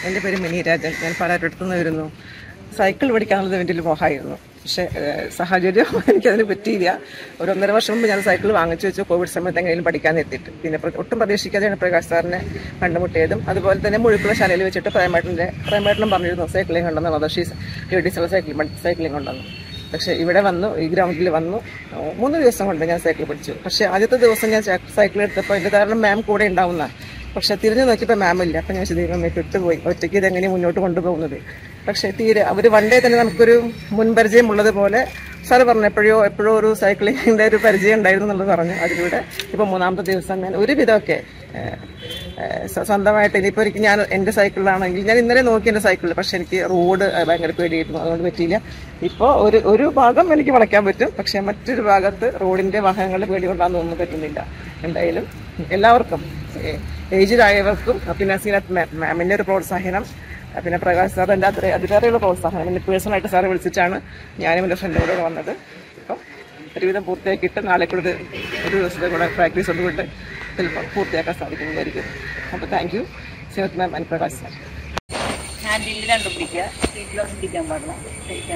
എൻ്റെ പേര് മിനി രാജൻ ഞാൻ പാലാറ്റടുത്ത് നിന്ന് വരുന്നു സൈക്കിൾ പഠിക്കാനുള്ളത് എൻ്റെ ഒരു മോഹമായിരുന്നു പക്ഷേ ഏഹ്, സാഹചര്യം എനിക്കതിന് പറ്റിയില്ല ഒരു ഒന്നര വർഷം മുമ്പ് ഞാൻ സൈക്കിൾ വാങ്ങിച്ചു വെച്ചു കോവിഡ് സമയത്ത് എങ്ങനെയും പഠിക്കാൻ എത്തിയിട്ട് പിന്നെ പ്ര- ഒട്ടും പ്രതീക്ഷിക്കാതെയാണ് പ്രകാശ് സാറിനെ കണ്ടുമുട്ടിയതും അതുപോലെ തന്നെ മുഴുക്കുള്ള ശാലയിൽ വെച്ചിട്ട് പ്രേമേട്ടൻ്റെ പ്രേമേട്ടനും പറഞ്ഞിരുന്നു സൈക്ലിംഗ് ഉണ്ടെന്നുള്ളത് ഷീസ് ലേഡീസുള്ള സൈക്കിൾ സൈക്ലിംഗ് ഉണ്ടെന്ന് പക്ഷേ ഇവിടെ വന്നു ഈ ഗ്രൗണ്ടിൽ വന്നു ഏഹ്, മൂന്ന് ദിവസം കൊണ്ട് ഞാൻ സൈക്കിൾ പഠിച്ചു പക്ഷേ ആദ്യത്തെ ദിവസം ഞാൻ സൈക്കിൾ എടുത്തപ്പോൾ എൻ്റെ കാരണം മാം കൂടെ ഉണ്ടാവുന്ന പക്ഷെ തിരിഞ്ഞു നോക്കിയപ്പോൾ മാം ഇല്ല അപ്പം ഞാൻ ദൈവമേ വിട്ടുപോയി ഒറ്റയ്ക്ക് ഇതെങ്ങനെ മുന്നോട്ട് കൊണ്ടുപോകുന്നത് പക്ഷേ തീരെ അവർ വണ്ടേ തന്നെ നമുക്കൊരു മുൻപരിചയം ഉള്ളതുപോലെ സാർ പറഞ്ഞപ്പോഴോ എപ്പോഴോ ഒരു സൈക്ലിങ്ങിൻ്റെ ഒരു പരിചയം ഉണ്ടായിരുന്നു എന്നുള്ളത് പറഞ്ഞു അതിലൂടെ ഇപ്പോൾ മൂന്നാമത്തെ ദിവസം ഞാൻ ഒരുവിധമൊക്കെ ഏഹ്, ഏഹ്, സ്വ- സ്വന്തമായിട്ട് ഇനിയിപ്പോൾ എനിക്ക് ഞാൻ എൻ്റെ സൈക്കിളിലാണെങ്കിൽ ഞാൻ ഇന്നലെ നോക്കി എൻ്റെ സൈക്കിളിൽ പക്ഷേ എനിക്ക് റോഡ് ഏഹ്, ഭയങ്കര പേടിയായിരുന്നു അതുകൊണ്ട് പറ്റിയില്ല ഇപ്പോൾ ഒരു ഒരു ഭാഗം എനിക്ക് വളയ്ക്കാൻ പറ്റും പക്ഷേ മറ്റൊരു ഭാഗത്ത് റോഡിൻ്റെ വാഹനങ്ങളുടെ പേടി കൊണ്ടാണെന്നൊന്നും പറ്റുന്നില്ല എന്തായാലും എല്ലാവർക്കും ഏജിലായവർക്കും പിന്നെ സീനത്ത് മാം മാമിൻ്റെ ഒരു പ്രോത്സാഹനം പിന്നെ പ്രകാശ് സാർ എൻ്റെ അത്ര അതിലേറെയുള്ള പ്രോത്സാഹനം എന്നെ പേഴ്സണലായിട്ട് സാറെ വിളിച്ചിട്ടാണ് ഞാനും എൻ്റെ ഫ്രണ്ടിനോട് വന്നത് ഇപ്പം ഒരുവിധം പൂർത്തിയാക്കിയിട്ട് നാളെ കൂടെ ഒരു ഒരു ദിവസത്തെ കൂടെ പ്രാക്ടീസ് ഒന്നുകൊണ്ട് ചിലപ്പോൾ പൂർത്തിയാക്കാൻ സാധിക്കുന്നതായിരിക്കും അപ്പോൾ thank you Zeenath ma'am and Prakash sir handle രണ്ടും പിടിക്കുക സീറ്റിലൊന്നും പിടിക്കാൻ പാടില്ല പിടിക്കാൻ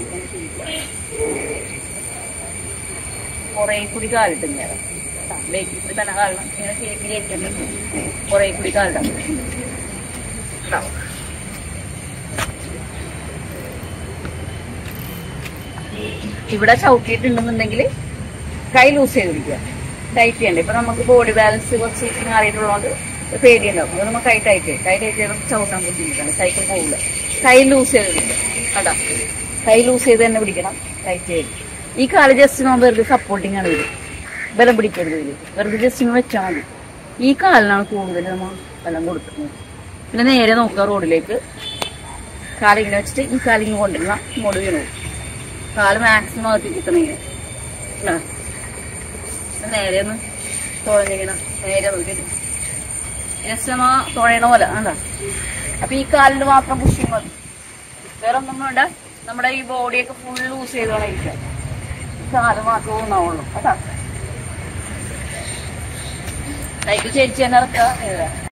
കുറേ കൂടി കാലിട്ട് നേരം ബേക്കിൽ കൂടി തന്നെ കാലണം ഇങ്ങനെ ഷേപ്പിൽ ഇരിക്കുന്നുണ്ട് കുറേ കൂടി കാലിടാം ഉണ്ടാവും ഇവിടെ ചവിട്ടിയിട്ടുണ്ടെന്നുണ്ടെങ്കിൽ കൈ ലൂസ് ചെയ്ത് പിടിക്കുക ടൈറ്റ് ചെയ്യണ്ടേ ഇപ്പൊ നമുക്ക് ബോഡി ബാലൻസ് കുറച്ച് മാറിയിട്ടുള്ളതുകൊണ്ട് പേടിയുണ്ടാവും അത് നമ്മൾ കൈ ടൈറ്റ് ചെയ്യും കൈ ടൈറ്റ് ചെയ്ത് ചവിട്ടാൻ ബുദ്ധിമുട്ടാണ് സൈക്കിൾ പോകില്ല കൈ ലൂസ് ചെയ്ത് പിടിക്കുക അതാ കൈ ലൂസ് ചെയ്ത് തന്നെ പിടിക്കണം ടൈറ്റ് ചെയ്ത് ഈ കാല് ജസ്റ്റ് നമ്മൾ വെറുതെ സപ്പോർട്ടിങ് ആണ് വരും ബലം പിടിക്കരുത് ഇതിൽ വെറുതെ ജസ്റ്റ് ഇങ്ങനെ വെച്ചാൽ മതി ഈ കാലിനാണ് കൂടുതൽ നമ്മൾ ബലം കൊടുക്കുന്നത് പിന്നെ നേരെ നോക്കുക റോഡിലേക്ക് കാലിങ്ങനെ വെച്ചിട്ട് ഈ കാലിങ്ങനെ കൊണ്ടിരുന്ന ഇങ്ങോട്ട് വീണു പോകും. കാല് മാക്സിമം അകത്ത് കിട്ടണെങ്കിൽ നേരെ ഒന്ന് തുഴഞ്ഞിങ്ങനെ നേരെ നോക്കി ജസ്റ്റ് നമ്മ തുഴയണ പോലെ ആണ്ടാ അപ്പൊ ഈ കാലിൽ മാത്രം പുഷിങ് മതി വേറെ ഒന്നും വേണ്ട നമ്മുടെ ഈ ബോഡിയൊക്കെ ഫുൾ ലൂസ് ചെയ്തോണം ഇരിക്കുക ഈ കാല് മാത്രമേ ഒന്നാവുള്ളൂ കേട്ടാ സൈക്കിൾ ചേച്ചി തന്നെ ഇറക്കുക നേരെ